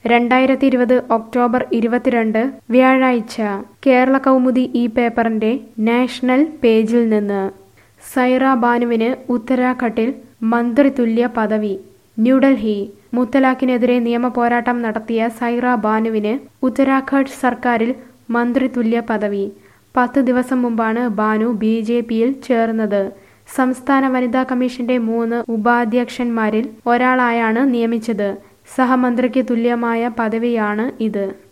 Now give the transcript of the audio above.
രണ്ടായിരത്തി ഇരുപത് ഒക്ടോബർ ഇരുപത്തിരണ്ട് വ്യാഴാഴ്ച കേരള കൗമുദി ഈ പേപ്പറിന്റെ നാഷണൽ പേജിൽ നിന്ന് സൈറ ബാനുവിന് ഉത്തരാഖണ്ഡിൽ മന്ത്രിതുല്യ പദവി ന്യൂഡൽഹി മുത്തലാഖിനെതിരെ നിയമ പോരാട്ടം നടത്തിയ സൈറ ബാനുവിന് ഉത്തരാഖണ്ഡ് സർക്കാരിൽ മന്ത്രിതുല്യ പദവി പത്ത് ദിവസം മുമ്പാണ് ബാനു ബി ജെ പിയിൽ ചേർന്നത് സംസ്ഥാന വനിതാ കമ്മീഷന്റെ മൂന്ന് ഉപാധ്യക്ഷന്മാരിൽ ഒരാളായാണ് നിയമിച്ചത് സഹമന്ത്രിക്ക് തുല്യമായ പദവിയാണ് ഇത്